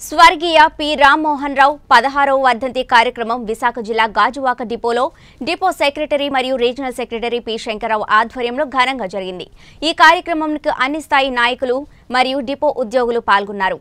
స్వర్గీయ పి రామ్మోహన్ రావు పదహారవ వర్ధంతి కార్యక్రమం విశాఖ జిల్లా గాజువాక డిపోలో డిపో సెక్రటరీ మరియు రీజనల్ సెక్రటరీ పి శంకర్రావు ఆధ్వర్యంలో ఘనంగా జరిగింది ఈ కార్యక్రమంకు అన్ని స్థాయి నాయకులు మరియు డిపో ఉద్యోగులు పాల్గొన్నారు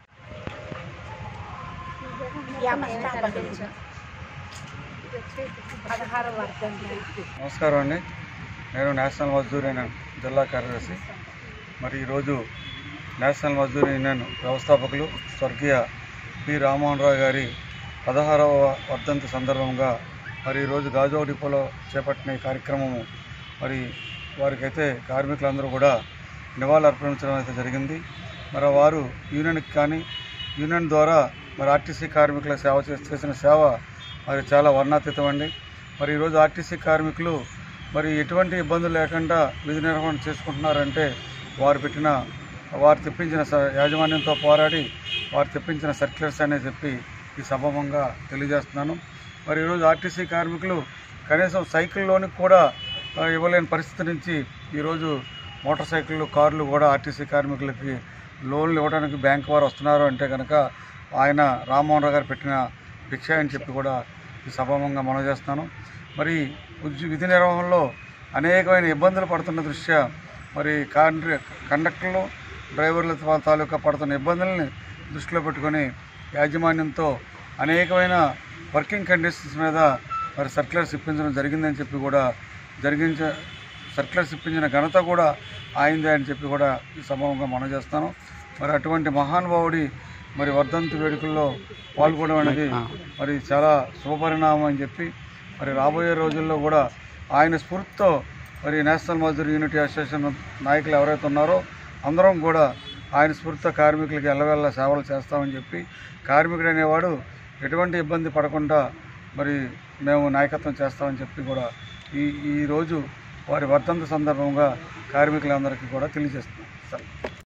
నమస్కారం అండి నేను నేషనల్ మజ్దూర్ యూనియన్ జిల్లా కార్యదర్శి మరి ఈరోజు నేషనల్ మజ్దూర్ యూనియన్ వ్యవస్థాపకులు స్వర్గీయ పి రామ్మోహన్ రావు గారి పదహారవ వర్ధంతి సందర్భంగా మరి ఈరోజు గాజువా డిపోలో చేపట్టిన ఈ కార్యక్రమము మరి వారికైతే కార్మికులందరూ కూడా నివాళులు అర్పించడం అయితే జరిగింది మరి వారు యూనియన్కి కానీ యూనియన్ ద్వారా మరి ఆర్టీసీ కార్మికుల సేవ చేసి- చేసిన సేవ మరి చాలా వర్ణాతీతం అండి మరి ఈరోజు ఆర్టీసీ కార్మికులు మరి ఎటువంటి ఇబ్బందులు లేకుండా విధి నిర్వహణ చేసుకుంటున్నారంటే వారు పెట్టిన వారు తెప్పించిన స- యాజమాన్యంతో పోరాడి వారు తెప్పించిన సర్క్యులర్స్ అనే చెప్పి ఈ సభమంగా తెలియజేస్తున్నాను మరి ఈరోజు ఆర్టీసీ కార్మికులు కనీసం సైకిల్లోని కూడా ఆ, ఇవ్వలేని పరిస్థితి నుంచి ఈరోజు మోటార్ సైకిళ్ళు కార్లు కూడా ఆర్టీసీ కార్మికులకి లోన్లు ఇవ్వడానికి బ్యాంక్ వారు వస్తున్నారు అంటే కనుక ఆయన రామ్మోహన్ రావు గారు పెట్టిన భిక్ష అని చెప్పి కూడా ఈ సభాముఖంగా మనం చేస్తున్నాను మరి ఉద్య విధి నిర్వహణలో అనేకమైన ఇబ్బందులు పడుతున్న దృష్ట్యా మరి కాంట్రి కండక్టర్లు డ్రైవర్ల తా- తాలూకా పడుతున్న ఇబ్బందుల్ని దృష్టిలో పెట్టుకొని యాజమాన్యంతో అనేకమైన వర్కింగ్ కండిషన్స్ మీద మరి సర్క్యులర్స్ ఇప్పించడం జరిగిందని చెప్పి కూడా జరిగించ సర్క్యులర్స్ ఇప్పించిన ఘనత కూడా ఆయిందే అని చెప్పి కూడా ఈ సభాముఖంగా మనం చేస్తాను మరి అటువంటి మహానుభావుడి మరి వర్ధంతి వేడుకల్లో పాల్గొనడం అనేది మరి చాలా శుభపరిణామం అని చెప్పి మరి రాబోయే రోజుల్లో కూడా ఆయన స్ఫూర్తితో మరి నేషనల్ మజ్దూర్ యూనిటీ అసోసియేషన్ నాయకులు ఎవరైతే ఉన్నారో అందరం కూడా ఆయన స్ఫూర్తితో కార్మికులకి ఎల్లవెల్ల సేవలు చేస్తామని చెప్పి కార్మికుడు అనేవాడు ఎటువంటి ఇబ్బంది పడకుండా మరి మేము నాయకత్వం చేస్తామని చెప్పి కూడా ఈ ఈరోజు వారి వర్ధంతి సందర్భంగా కార్మికులందరికీ కూడా తెలియజేస్తున్నాం సార్